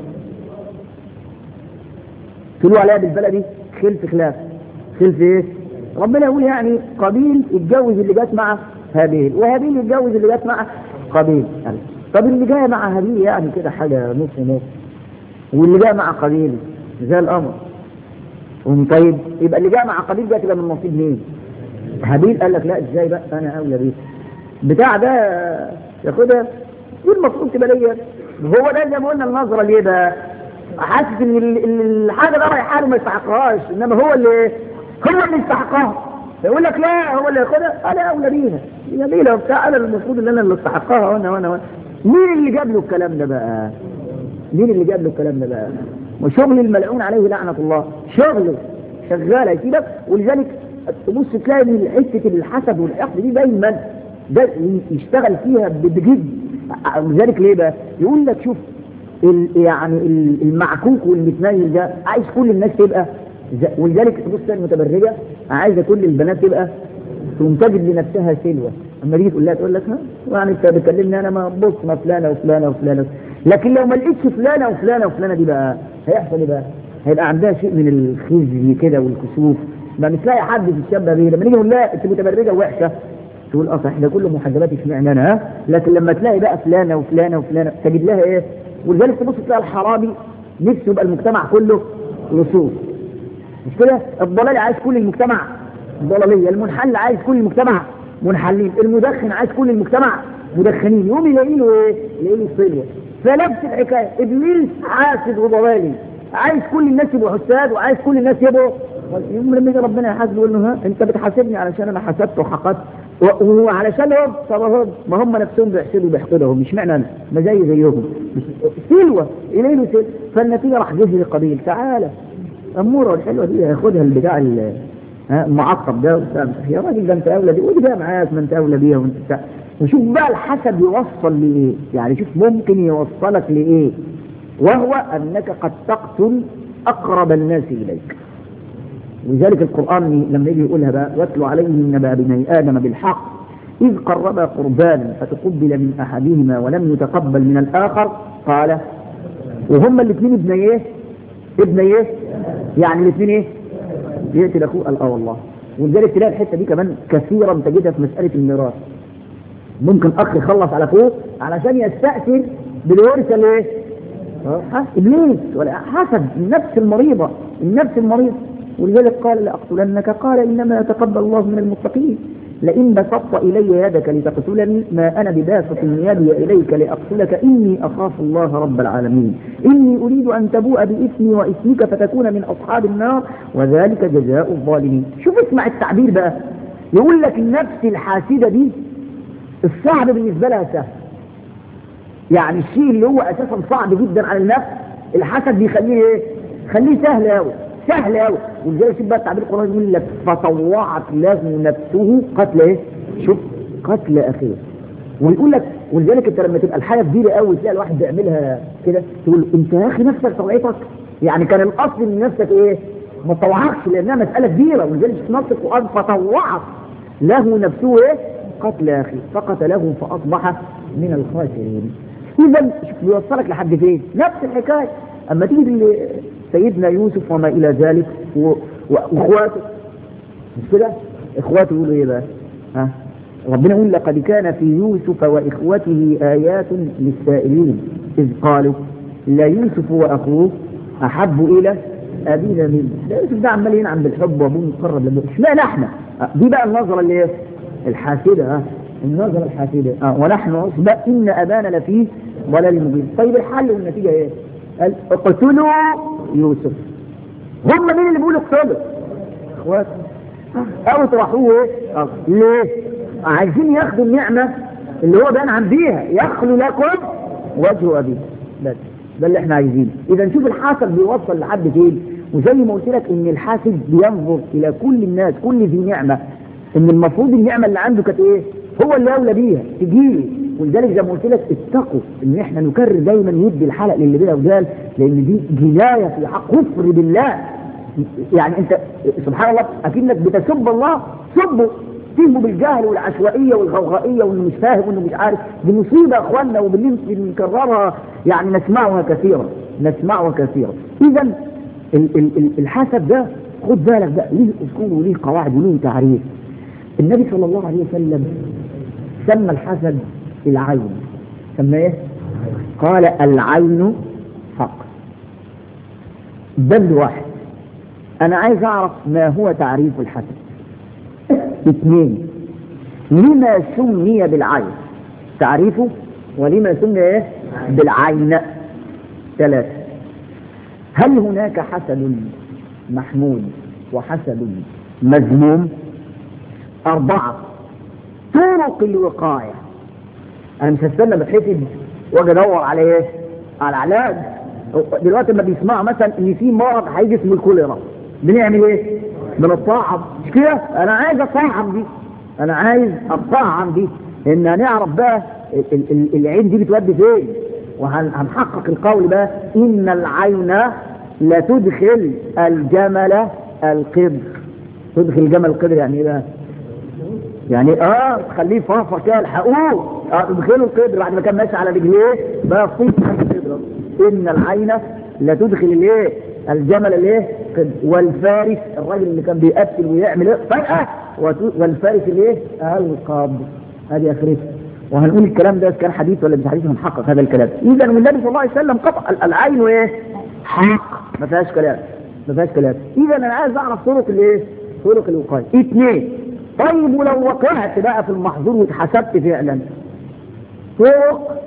تقولوا عليها بالبلدي خلف خلاف خلف ايه؟ ربنا يقول يعني قابيل يتجوز اللي جت مع هابيل وهابيل يتجوز اللي جت مع قابيل يعني طب اللي جاي مع هابيل يعني كده حاجة نص نص واللي جاي مع قابيل زي الأمر طيب يبقى اللي جاي مع قابيل ده تبقى من نصيب مين؟ هابيل قال لك لا ازاي بقى انا اولى بيه بتاع ده ياخدها دي المفروض تبقى ليا هو ده زي ما قلنا النظره ليه بقى حاسس ان الحاجه ده رايحه له ما يستحقهاش انما هو اللي هو اللي يستحقها يقول لك لا هو اللي ياخدها انا اولى بيها جميله وبتاع انا المفروض ان انا اللي استحقها وانا وانا وانا مين اللي جاب له الكلام ده بقى؟ مين اللي جاب له الكلام ده بقى؟ وشغل الملعون عليه لعنه الله شغله شغاله يسيبك ولذلك تبص تلاقي ان حته الحسد والحقد دي دايما ده يشتغل فيها بجد لذلك ليه بقى؟ يقول لك شوف ال يعني المعكوك والمتنيل ده عايز كل الناس تبقى ز- ولذلك تبص المتبرجه عايزه كل البنات تبقى تقوم تجد لنفسها سلوه اما تيجي تقول لها تقول لك ها يعني انت بتكلمني انا ما بص ما فلانه وفلانه وفلانه لكن لو ما لقيتش فلانه وفلانه وفلانه دي بقى هيحصل ايه بقى؟ هيبقى عندها شيء من الخزي كده والكسوف ما مش لاقي حد في الشابه دي لما نيجي نقول لها انت متبرجه وحشه تقول اه صح ده كله محجبات اشمعنى انا ها لكن لما تلاقي بقى فلانه وفلانه وفلانه تجد لها ايه ولذلك تبص تلاقي الحرامي نفسه يبقى المجتمع كله لصوص مش كده الضلالي عايز كل المجتمع ضلاليه المنحل عايز كل المجتمع منحلين المدخن عايز كل المجتمع مدخنين يقوم يلاقي له ايه يلاقي له صلوه فنفس الحكايه ابليس حاسد وضلالي عايز كل الناس يبقوا حساد وعايز كل الناس يبقوا يوم لما يجي ربنا يحاسبه يقول له ها انت بتحاسبني علشان انا حسدت وحقدت و- وعلشان هم طب هم ما هم نفسهم بيحسدوا وبيحقدوا مش معنى انا ما زي زيهم مش سلوه اليه له سلوه فالنتيجه راح جه قبيل تعالى اموره الحلوه دي هياخدها البتاع ال- ها، المعقب ده وبتاع يا راجل ده انت اولى بيه ودي بقى معاك ما انت اولى بيها وانت بتاع وشوف بقى الحسد يوصل لايه يعني شوف ممكن يوصلك لايه وهو انك قد تقتل اقرب الناس اليك ولذلك القرآن لما يجي يقولها بقى واتلو عليهم نبأ بني آدم بالحق إذ قربا قربانا فتقبل من أحدهما ولم يتقبل من الآخر قال وهما الاثنين ابن ايه؟ ابن ايه؟ يعني الاثنين ايه؟ يقتل اخوه قال اه والله ولذلك تلاقي الحته دي كمان كثيرا تجدها في مساله الميراث ممكن اخ يخلص على اخوه علشان يستاثر بالورثه الايه؟ اه حسد ابليس ولا حسد النفس المريضه النفس المريضه ولذلك قال لاقتلنك قال انما يتقبل الله من المتقين لئن بسطت الي يدك لتقتلني ما انا بباسط يدي اليك لاقتلك اني اخاف الله رب العالمين اني اريد ان تبوء باثمي واثمك فتكون من اصحاب النار وذلك جزاء الظالمين شوف اسمع التعبير بقى يقول لك النفس الحاسده دي الصعب بالنسبه لها سهل يعني الشيء اللي هو اساسا صعب جدا على النفس الحسد بيخليه ايه؟ خليه سهل قوي سهل قوي ولذلك شوف بقى التعبير القراني يقول لك فطوعت له نفسه قتل ايه؟ شوف قتل اخيه ويقول لك ولذلك انت لما تبقى الحاجه كبيره قوي تلاقي الواحد بيعملها كده تقول انت يا اخي نفسك طوعتك يعني كان الاصل ان نفسك ايه؟ ما تطوعكش لانها مساله كبيره ولذلك في نص القران فطوعت له نفسه ايه؟ قتل اخيه فقتله فاصبح من الخاسرين اذا شوف بيوصلك لحد فين نفس الحكايه اما تيجي سيدنا يوسف وما الى ذلك و- واخواته مش كده اخواته يقولوا ايه بقى ها ربنا يقول لقد كان في يوسف واخوته ايات للسائلين اذ قالوا لا يوسف واخوه احب الى ابينا منه ده يوسف ده عمال ينعم بالحب وابوه مقرب لابوه اشمعنى احنا آه، دي بقى النظره اللي ايه الحاسده ها النظره الحاسده آه. ونحن عصبة ان ابانا لفي ضلال مبين طيب الحل والنتيجه ايه قال اقتلوا يوسف هم مين اللي بيقولوا اقتلوا اخوات او تروحوه ايه آه. ليه عايزين ياخدوا النعمه اللي هو بينعم بيها يخلو لكم وجه ابيه بس ده اللي احنا عايزينه اذا نشوف الحاسد بيوصل لحد فين وزي ما قلت لك ان الحاسد بينظر الى كل الناس كل ذي نعمه ان المفروض النعمه اللي عنده كانت ايه هو اللي اولى بيها تجيله ولذلك زي ما قلت لك اتقوا ان احنا نكرر دايما يدي الحلق للي بلا ودال لان دي جنايه في حق كفر بالله يعني انت سبحان الله اكنك بتسب الله سبه تهمه بالجهل والعشوائيه والغوغائيه وانه مش فاهم وانه مش عارف دي مصيبه يا اخواننا وبنكررها يعني نسمعها كثيرا نسمعها كثيرا اذا ال- ال- ال- الحسد ده خد بالك بقى ليه اصول وليه قواعد وليه تعريف النبي صلى الله عليه وسلم سمى الحسد العين سمى ايه قال العين حق بند واحد انا عايز اعرف ما هو تعريف الحسد اثنين لما سمي بالعين تعريفه ولما سمي ايه بالعين ثلاثة هل هناك حسد محمود وحسد مذموم أربعة طرق الوقاية أنا مش هستنى بتحسد واجي ادور على ايه؟ على علاج دلوقتي لما بيسمعوا مثلا ان في مرض هيجي اسمه الكوليرا بنعمل ايه؟ بنطعم مش كده؟ انا عايز اطعم دي انا عايز اطعم دي ان هنعرف بقى ال- ال- ال- العين دي بتودي فين وهنحقق القول بقى ان العين لا تدخل الجمل القدر تدخل جمل القدر يعني ايه بقى؟ يعني اه تخليه فافر كده الحقوق اه تدخله القدر بعد ما كان ماشي على رجليه بقى في القدر ان العين لا تدخل الايه الجمل الايه قدر والفارس الراجل اللي كان بيقتل ويعمل ايه فجأة وت- والفارس الايه القبر هذه اخرتها وهنقول الكلام ده إذا كان حديث ولا مش حديث هنحقق هذا الكلام اذا النبي صلى الله عليه وسلم قطع ال- العين وايه حق ما فيهاش كلام ما فيهاش كلام اذا انا عايز اعرف طرق الايه طرق الوقايه اثنين طيب ولو وقعت بقى في المحظور واتحسبت فعلا طرق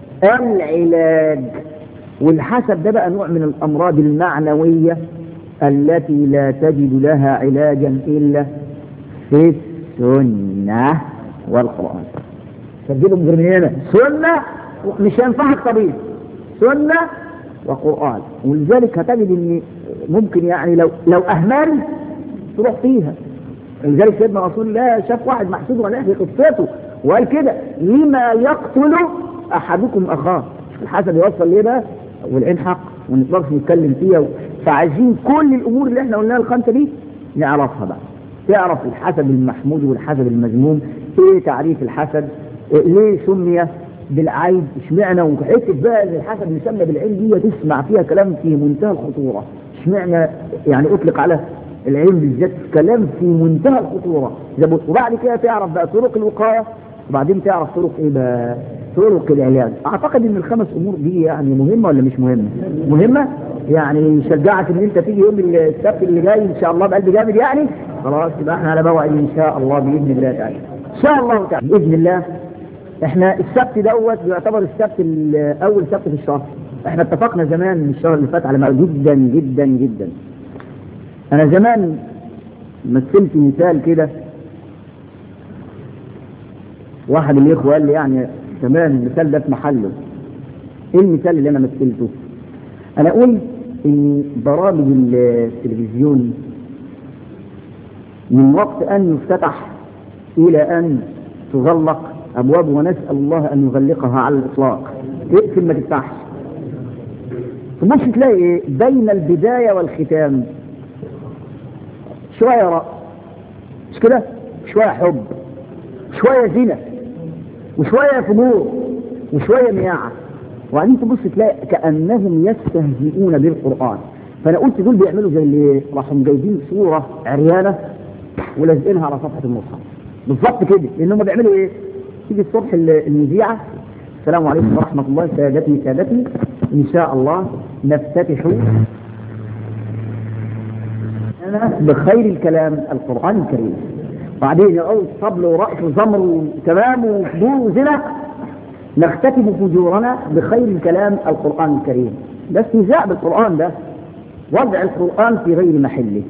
العلاج والحسد ده بقى نوع من الامراض المعنويه التي لا تجد لها علاجا الا في السنه والقران سجلهم غير من هنا سنه مش هينفعك طبيب سنه وقران ولذلك هتجد ان ممكن يعني لو لو اهمل تروح فيها لذلك سيدنا رسول الله شاف واحد محسود ولا في قصته وقال كده لما يقتل احدكم اخاه شوف الحسد يوصل ليه بقى والعين حق وما نقدرش نتكلم فيها فعايزين كل الامور اللي احنا قلناها الخمسه دي نعرفها بقى تعرف الحسد المحمود والحسد المذموم ايه تعريف الحسد إيه ليه سمي بالعين اشمعنى وحته بقى ان الحسد مسمى بالعين دي تسمع فيها كلام في منتهى الخطوره اشمعنى يعني اطلق على العلم بالذات كلام في منتهى الخطوره زي ما قلت. وبعد كده تعرف بقى طرق الوقايه وبعدين تعرف طرق ايه بقى طرق العلاج اعتقد ان الخمس امور دي يعني مهمه ولا مش مهمه مهمه يعني يشجعك ان انت تيجي يوم السبت اللي جاي ان شاء الله بقلب جامد يعني خلاص يبقى احنا على موعد ان شاء الله باذن الله تعالى ان شاء الله تعالى باذن الله احنا السبت دوت بيعتبر السبت ال- اول سبت في الشهر احنا اتفقنا زمان من الشهر اللي فات على موعد جدا جدا جدا انا زمان مثلت مثال كده واحد من الاخوه قال لي يعني تمام المثال ده في محله ايه المثال اللي انا مثلته انا قلت ان برامج التلفزيون من وقت ان يفتتح الى ان تغلق ابواب ونسال الله ان يغلقها على الاطلاق اقفل ما تفتحش تبص تلاقي ايه بين البدايه والختام شويه رأس مش كده شويه حب شويه زنا وشويه فجور وشويه مياعه وبعدين تبص تلاقي كانهم يستهزئون بالقران فانا قلت دول بيعملوا زي اللي راحوا جايبين صوره عريانه ولازقينها على صفحه المصحف بالظبط كده لان هم بيعملوا ايه؟ تيجي الصبح ال- المذيعه السلام عليكم ورحمه الله سادتي سادتي ان شاء الله نفتتح أنا بخير الكلام القرآن الكريم بعدين يقول طبل ورقص وزمر وتمام وفجور وزنا نختتم فجورنا بخير الكلام القرآن الكريم ده استهزاء بالقرآن ده وضع القرآن في غير محله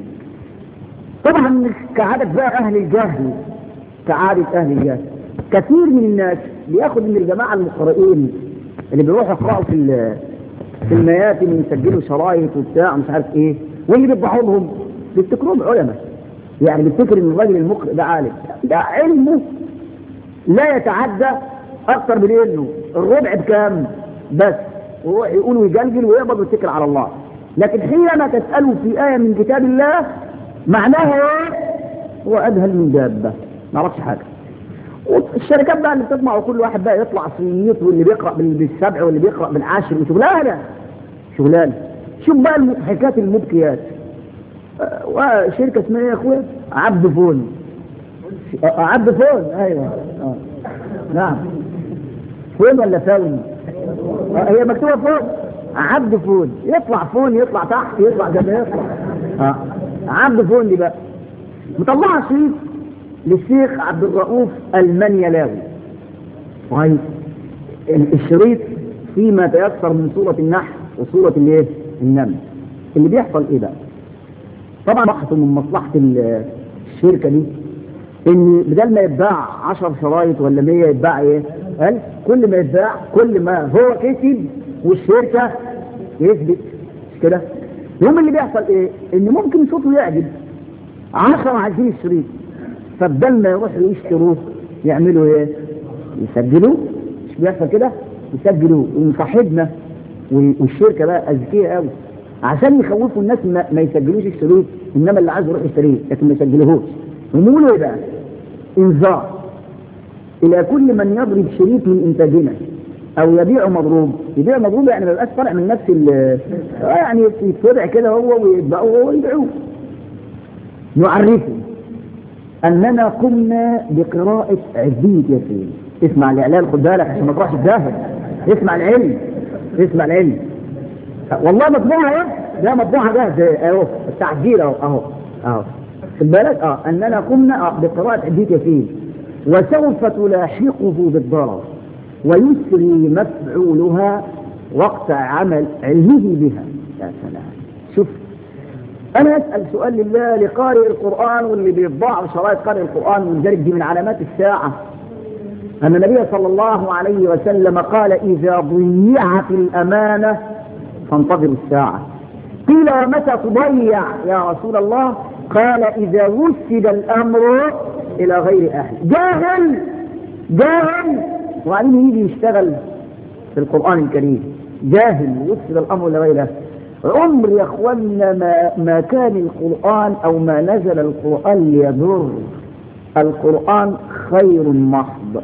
طبعا كعادة بقى أهل الجهل كعادة أهل الجهل كثير من الناس بياخد من الجماعة المقرئين اللي بيروحوا يقرأوا في ال- في المياتم ويسجلوا شرايط وبتاع مش عارف ايه واللي بيطبعوا لهم بيفتكروهم علماء يعني بيفتكر ان الراجل المقرئ ده عالم ده علمه لا يتعدى اكثر من انه الربع بكام بس وهو يقول ويجلجل ويقبض ويتكل على الله لكن حينما تساله في ايه من كتاب الله معناها ايه هو اذهل من دابه ما يعرفش حاجه والشركات بقى اللي بتطمع وكل واحد بقى يطلع صينيط واللي بيقرا بال- بالسبع واللي بيقرا بالعاشر وشغلانه شغلانه شوف بقى المضحكات المبكيات آه، وشركه اسمها ايه يا اخويا عبد فون آه، عبد فون ايوه آه. نعم فون ولا فون آه، هي مكتوبه فون عبد فون يطلع فون يطلع تحت يطلع زي ما يطلع آه. عبد فون دي بقى مطلعها شريط للشيخ عبد الرؤوف المنيلاوي طيب الشريط فيما تيسر من سورة النحل وسورة الايه؟ النمل اللي بيحصل ايه بقى؟ طبعا بحثوا من مصلحة ال- الشركة دي ان بدل ما يتباع 10 شرايط ولا 100 يتباع ايه؟ قال كل ما يتباع كل ما هو كسب والشركة يثبت مش كده؟ يوم اللي بيحصل ايه؟ ان ممكن صوته يعجب 10 عايزين الشريط فبدل ما يروحوا يشتروه يعملوا ايه؟ يسجلوه مش بيحصل كده؟ يسجلوه وصاحبنا والشركه بقى اذكياء قوي عشان يخوفوا الناس ما, ما يسجلوش الشريط انما اللي عايز يروح يشتريه لكن ما يسجلهوش ويقولوا ايه بقى انذار الى كل من يضرب شريط من انتاجنا او يبيع مضروب يبيع مضروب يعني ما يبقاش طالع من نفس ال يعني يتوضع كده هو ويتباعوه ويبيعوه نعرفه اننا قمنا بقراءة عزية ياسين اسمع الاعلان خد بالك عشان ما تروحش تداهن اسمع العلم اسمع العلم والله مطبوعة اهي ده مطبوعة جاهز اهو التعجيل اهو اهو اهو خد بالك اه اننا قمنا آه بقراءة عزية ياسين وسوف تلاحقه بالضرر ويسري مفعولها وقت عمل علمه بها يا سلام شوف انا اسال سؤال لله لقارئ القران واللي بيطبع شرائط قارئ القران ولذلك دي من علامات الساعه ان النبي صلى الله عليه وسلم قال اذا ضيعت الامانه فانتظروا الساعه قيل ومتى تضيع يا رسول الله قال اذا وسد الامر الى غير اهل جاهل جاهل وبعدين يجي يشتغل في القرآن الكريم جاهل وصل الأمر لغيره عمر يا اخوانا ما, ما كان القرآن أو ما نزل القرآن ليضر القرآن خير محض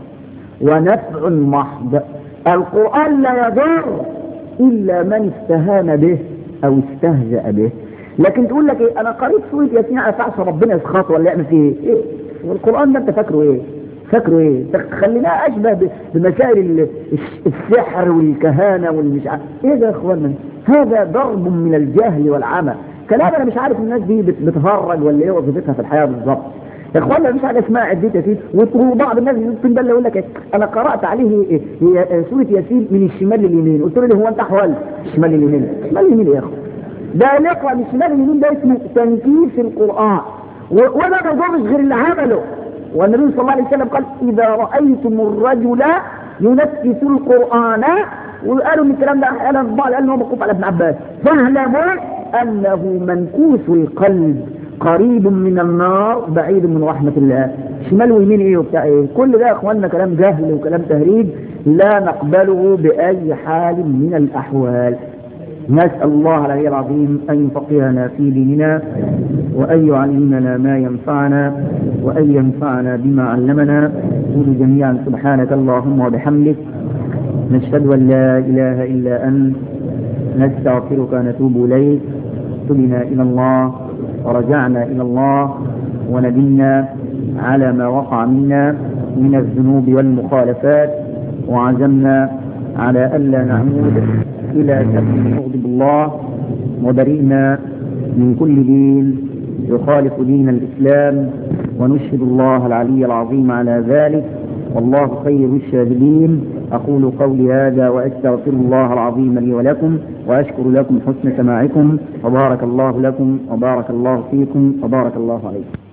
ونفع محض القرآن لا يضر إلا من استهان به أو استهزأ به لكن تقول لك إيه أنا قريت سورة ياسين على أساس ربنا يسخط ولا يعمل فيه إيه والقرآن ده أنت فاكره إيه فاكره ايه خليناه اشبه بمسائل السحر والكهانة والمش عارف ايه ده يا اخوانا هذا ضرب من الجهل والعمى كلام انا مش عارف الناس دي بتهرج ولا ايه وظيفتها في الحياة بالظبط يا اخوانا مفيش حاجه اسمها عديت ياسين وبعض الناس يمكن ده اللي يقول لك إيه؟ انا قرات عليه إيه؟ هي سوره ياسين من الشمال لليمين قلت له هو انت احوال الشمال لليمين الشمال لليمين يا اخو ده نقرا من الشمال لليمين ده اسمه تنكيس القران وده ما يضرش غير اللي عمله والنبي صلى الله عليه وسلم قال إذا رأيتم الرجل ينفس القرآن وقالوا ان الكلام ده انا بعض قال ان هو موقوف على ابن عباس فاعلموا انه منكوس القلب قريب من النار بعيد من رحمة الله شمال ويمين ايه وبتاع ايه كل ده يا اخواننا كلام جهل وكلام تهريج لا نقبله بأي حال من الأحوال نسأل الله العلي العظيم أن يفقهنا في ديننا وأن يعلمنا ما ينفعنا وأن ينفعنا بما علمنا قولوا جميعا سبحانك اللهم وبحمدك نشهد أن لا إله إلا أنت نستغفرك ونتوب إليك تبنا إلى الله ورجعنا إلى الله وندمنا على ما وقع منا من الذنوب والمخالفات وعزمنا على ألا نعود إلى سبيل يغضب الله وبرئنا من كل دين يخالف دين الإسلام ونشهد الله العلي العظيم على ذلك والله خير الشاهدين أقول قولي هذا وأستغفر الله العظيم لي ولكم وأشكر لكم حسن سماعكم وبارك الله لكم وبارك الله فيكم وبارك الله عليكم